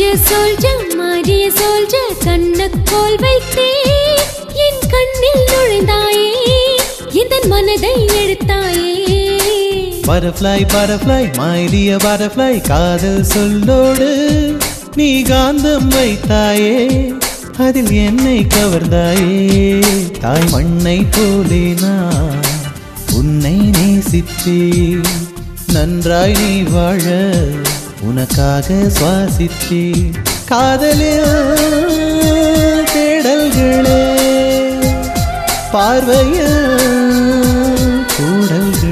soldier soldier மாறிய soldier கண்ணுக்கோல் வைத்தே என் கண்ணில் நுழைந்தாயே என் மனதை எடுத்தாயே பட்டர்ஃப்ளை பட்டர்ஃப்ளை மைடிய பட்டர்ஃப்ளை காதல் சொல்லோடு நீ காந்தம் வைத்தாயே அதில் என்னை கவர்ந்தாயே தாய் மண்ணை போலே நான் உன்னை நேசித்தேன் நன்றாய் நீ வாழ உனக்காக சுவாசித்தேன் காதலில் தேடல்களே பார்வையில் கூடல்களே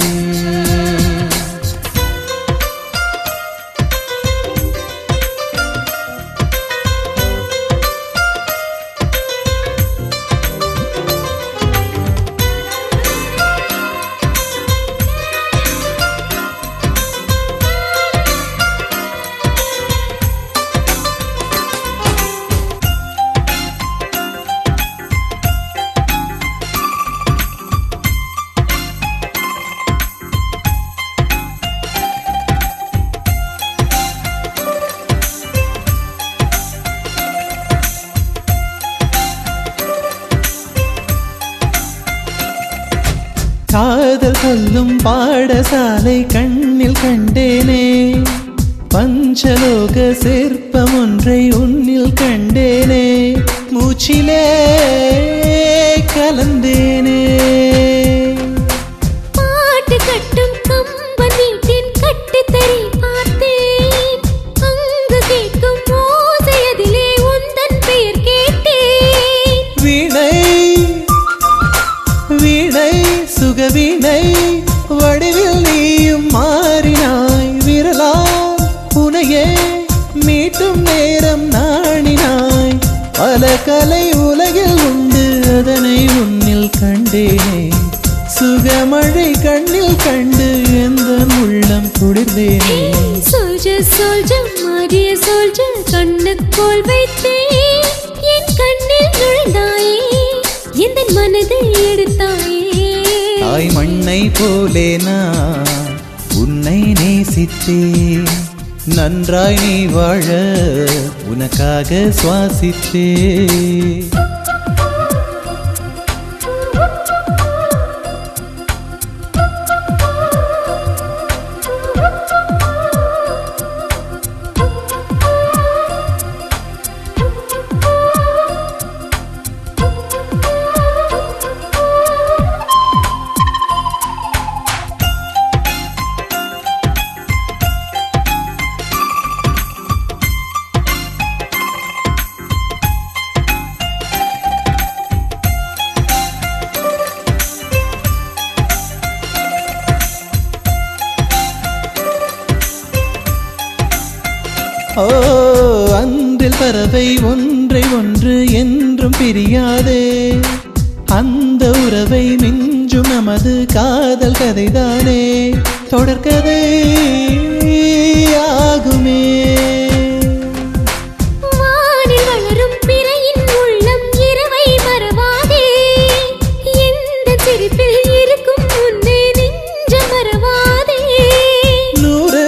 காதல் சொல்லும் பாடசாலை கண்ணில் கண்டேனே பஞ்சலோக சிற்பம் ஒன்றை உன்னில் கண்டேனே மூச்சிலே கலந்தேனே பாட்டு கட்டும் கம்பன் வீட்டின் கட்டுத்தறி பார்த்தேன் அங்கு கேட்கும் ஓசையதிலே உந்தன் பெயர் கேட்டேன் வீணை வீணை சுகவீணை வடிவில் நீயும் மாறினாய் விரலா உனையே மீட்டும் நேரம் நாணினாய் பல கலை உலகில் உண்டு அதனை உன்னில் கண்டேனே சுகமழை கண்ணில் கண்டு எந்த உள்ளம் குளிர்ந்தேனே சோல்ஜர் சோல்ஜர் மாறிய சோல்ஜர் கண்ணுக்கோல் வைத்தே என் கண்ணில் நுழைந்தாயே எந்த மனதை எடுத்தாயே தாய் மண்ணை போலே நான் உன்னை நேசித்தேன் நன்றாய் நீ வாழ உனக்காக சுவாசித்தேன் ஓ அன்றில் பறவை ஒன்றை ஒன்று என்றும் பிரியாதே அந்த உறவை மிஞ்சும் நமது காதல் கதைதானே தொடர்கதை ஆகுமே வானில் வளரும் பிறையின் உள்ளம் இரவை மறவாதே எந்த சிரிப்பில் இருக்கும் முன்னே நெஞ்ச மறவாதே நூறு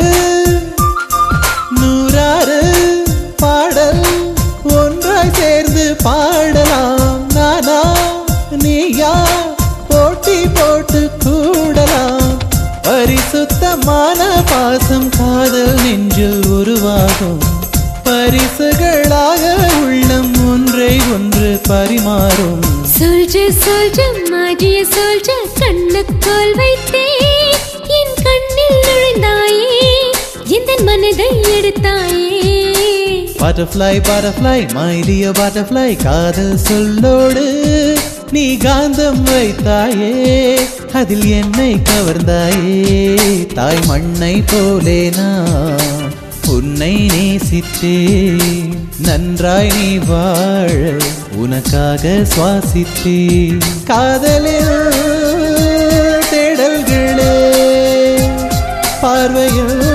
நூறாறு பாடல் ஒன்றாய் சேர்ந்து பாடலாம் நானா நீயா போட்டி போட்டு கூடலாம் பரிசுத்தமான பாசம் காதல் நெஞ்சில் உருவாகும் பரிசுகளாக உள்ளம் ஒன்றை ஒன்று பரிமாறும் சோல்ஜர் சோல்ஜர் மாறிய சோல்ஜர் கண்ணுக்கோல் வைத்தே என் கண்ணில் நுழைந்தாயே எந்த மனதை எடுத்தாயே butterfly butterfly my dear butterfly காதல் சொல்லோடு நீ காந்தம் வைத்தாயே அதில் என்னை கவர்ந்தாயே தாய் மண்ணை போலே நான் உன்னை நேசித்தேன் நன்றாய் நீ வாழ உனக்காக சுவாசித்தேன் காதலில் தேடல்களே பார்வையில்